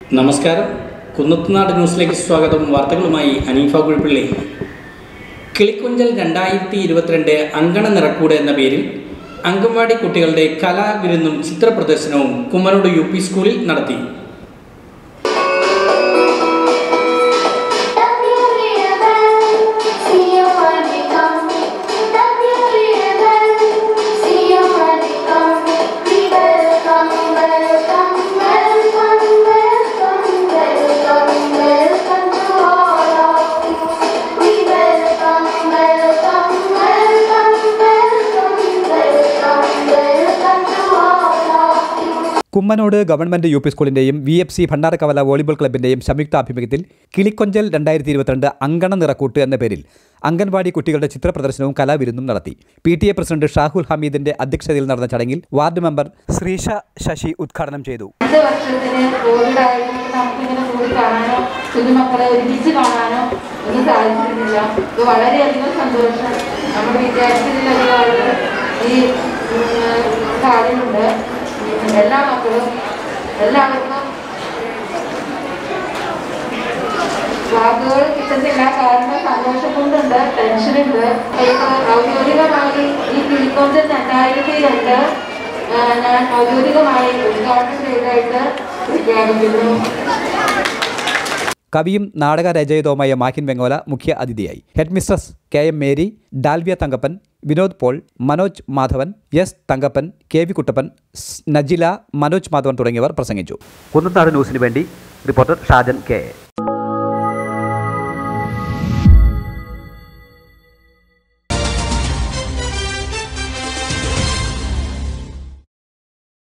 നമസ്കാരം കുന്നത്തുനാട് ന്യൂസിലേക്ക് സ്വാഗതം വാർത്തകളുമായി അനീഫ കുഴിപ്പള്ളി കിളിക്കുഞ്ചൽ രണ്ടായിരത്തി ഇരുപത്തിരണ്ട് അങ്കണ നിറക്കൂട് എന്ന പേരിൽ അംഗൻവാടി കുട്ടികളുടെ കലാവിരുന്നും ചിത്രപ്രദർശനവും കുമ്മനോട് യു പി സ്കൂളിൽ നടത്തി കുമ്മനോട് ഗവൺമെന്റ് യു പി സ്കൂളിന്റെയും വി എഫ് സി ഭണ്ഡാരക്കവല വോളിബോൾ ക്ലബിന്റെയും സംയുക്താഭിമുഖ്യത്തിൽ കിളിക്കൊഞ്ചൽ രണ്ടായിരത്തി ഇരുപത്തിരണ്ട് അങ്കണ നിറക്കൂട്ട് എന്ന പേരിൽ അംഗൻവാടി കുട്ടികളുടെ ചിത്രപ്രദർശനവും കലാവിരുന്നും നടത്തി P T A president Shahul ഹമീദിന്റെ അധ്യക്ഷതയിൽ നടന്ന ചടങ്ങിൽ വാർഡ് മെമ്പർ ശ്രീഷ ശശി ഉദ്ഘാടനം ചെയ്തു രണ്ട് വർഷത്തിന് കോവിഡ് ആയതുകൊണ്ട് നമുക്കിങ്ങനെ കൂടി കാണാനോ കുഞ്ഞുമക്കളെ ഒരുമിച്ച് കാണാനോ ഒന്നും സാധിച്ചിരുന്നില്ല ഇത് വളരെയധികം സന്തോഷം നമ്മുടെ വിദ്യാർത്ഥികളിലുള്ള ആളുകൾ ഈ ഉം, കാര്യമുണ്ട് എല്ലാ മക്കളും എല്ലാവർക്കും വാക്കുകൾ കിട്ടുന്നില്ല കാരണം സന്തോഷം കൊണ്ടുണ്ട് ടെൻഷനുണ്ട് ഇപ്പൊ ഔദ്യോഗികമായി ഈ കിളിക്കോഞ്ചൽ രണ്ടായിരത്തി രണ്ട് ആ, ഞാൻ ഔദ്യോഗികമായി ഉദ്ഘാടനം ചെയ്തതായിട്ട് പ്രഖ്യാപിക്കുന്നു കവിയും നാടക രചയിതവുമായ മാഹിൻ വെങ്ങോല മുഖ്യ അതിഥിയായി head mistress K M Mary Dalvia Thankappan Vinod Paul Manoj Madhavan S Thankappan K V Kuttappan സ് നജില മനോജ് മാധവൻ തുടങ്ങിയവർ പ്രസംഗിച്ചു കുന്നത്താട് ന്യൂസിന് വേണ്ടി റിപ്പോർട്ടർ ഷാജൻ കെ എ